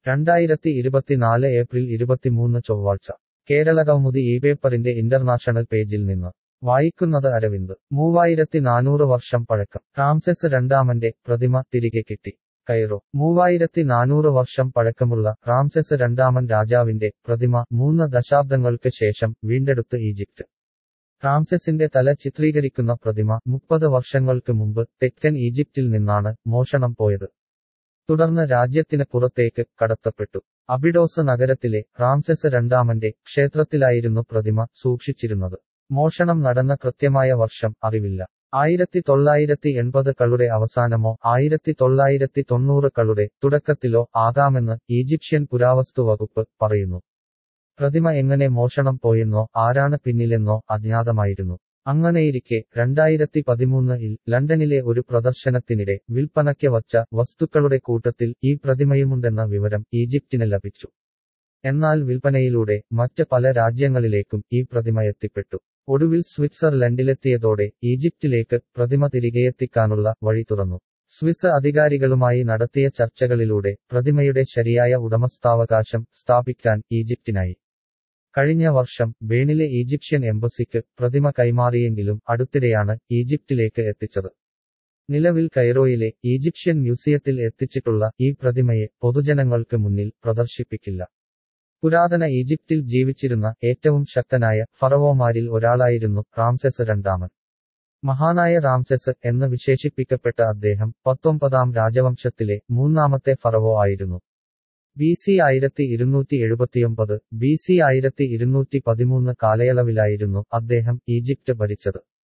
രണ്ടായിരത്തി ഇരുപത്തിനാല് ഏപ്രിൽ ഇരുപത്തിമൂന്ന് ചൊവ്വാഴ്ച കേരള കൗമുദി ഈ പേപ്പറിന്റെ ഇന്റർനാഷണൽ പേജിൽ നിന്ന് വായിക്കുന്നത് അരവിന്ദ് മൂവായിരത്തി നാനൂറ് വർഷം പഴക്കം റാംസെസ് രണ്ടാമന്റെ പ്രതിമ തിരികെ കിട്ടി കൈറോ മൂവായിരത്തി നാനൂറ് വർഷം പഴക്കമുള്ള റാംസെസ് രണ്ടാമൻ രാജാവിന്റെ പ്രതിമ മൂന്ന് ദശാബ്ദങ്ങൾക്ക് ശേഷം വീണ്ടെടുത്ത് ഈജിപ്ത് റാംസെസിന്റെ തല ചിത്രീകരിക്കുന്ന പ്രതിമ മുപ്പത് വർഷങ്ങൾക്ക് മുമ്പ് തെക്കൻ ഈജിപ്തിൽ നിന്നാണ് മോഷണം പോയത് തുടർന്ന് രാജ്യത്തിന് പുറത്തേക്ക് കടത്തപ്പെട്ടു അബിഡോസ് നഗരത്തിലെ റാംസെസ് രണ്ടാമന്റെ ക്ഷേത്രത്തിലായിരുന്നു പ്രതിമ സൂക്ഷിച്ചിരുന്നത് മോഷണം നടന്ന കൃത്യമായ വർഷം അറിവില്ല ആയിരത്തി തൊള്ളായിരത്തി എൺപത് കളുടെ അവസാനമോ ആയിരത്തി തൊള്ളായിരത്തി തൊണ്ണൂറ് കളുടെ തുടക്കത്തിലോ ആകാമെന്ന് ഈജിപ്ഷ്യൻ പുരാവസ്തു വകുപ്പ് പറയുന്നു പ്രതിമ എങ്ങനെ മോഷണം പോയെന്നോ ആരാണ് പിന്നിലെന്നോ അജ്ഞാതമായിരുന്നു അങ്ങനെയിരിക്കെ രണ്ടായിരത്തി പതിമൂന്നിൽ ലണ്ടനിലെ ഒരു പ്രദർശനത്തിനിടെ വിൽപ്പനയ്ക്ക് വച്ച വസ്തുക്കളുടെ കൂട്ടത്തിൽ ഈ പ്രതിമയുമുണ്ടെന്ന വിവരം ഈജിപ്തിന് ലഭിച്ചു എന്നാൽ വിൽപ്പനയിലൂടെ മറ്റ് പല രാജ്യങ്ങളിലേക്കും ഈ പ്രതിമ എത്തിപ്പെട്ടു ഒടുവിൽ സ്വിറ്റ്സർലൻഡിലെത്തിയതോടെ ഈജിപ്തിലേക്ക് പ്രതിമ തിരികെയെത്തിക്കാനുള്ള വഴി തുറന്നു സ്വിസ് അധികാരികളുമായി നടത്തിയ ചർച്ചകളിലൂടെ പ്രതിമയുടെ ശരിയായ ഉടമസ്ഥാവകാശം സ്ഥാപിക്കാൻ ഈജിപ്തിനായി കഴിഞ്ഞ വർഷം ബേണിലെ ഈജിപ്ഷ്യൻ എംബസിക്ക് പ്രതിമ കൈമാറിയെങ്കിലും അടുത്തിടെയാണ് ഈജിപ്തിലേക്ക് എത്തിച്ചത് നിലവിൽ കൈറോയിലെ ഈജിപ്ഷ്യൻ മ്യൂസിയത്തിൽ എത്തിച്ചിട്ടുള്ള ഈ പ്രതിമയെ പൊതുജനങ്ങൾക്ക് മുന്നിൽ പ്രദർശിപ്പിക്കില്ല പുരാതന ഈജിപ്തിൽ ജീവിച്ചിരുന്ന ഏറ്റവും ശക്തനായ ഫറവോമാരിൽ ഒരാളായിരുന്നു റാംസെസ് രണ്ടാമൻ മഹാനായ റാംസെസ് എന്ന് വിശേഷിപ്പിക്കപ്പെട്ട അദ്ദേഹം പത്തൊമ്പതാം രാജവംശത്തിലെ മൂന്നാമത്തെ ഫറവോ ആയിരുന്നു ബി സി ആയിരത്തി ഇരുന്നൂറ്റി എഴുപത്തിയൊമ്പത് ബി സി ആയിരത്തി ഇരുന്നൂറ്റി പതിമൂന്ന് കാലയളവിലായിരുന്നു അദ്ദേഹം ഈജിപ്ത് ഭരിച്ചത്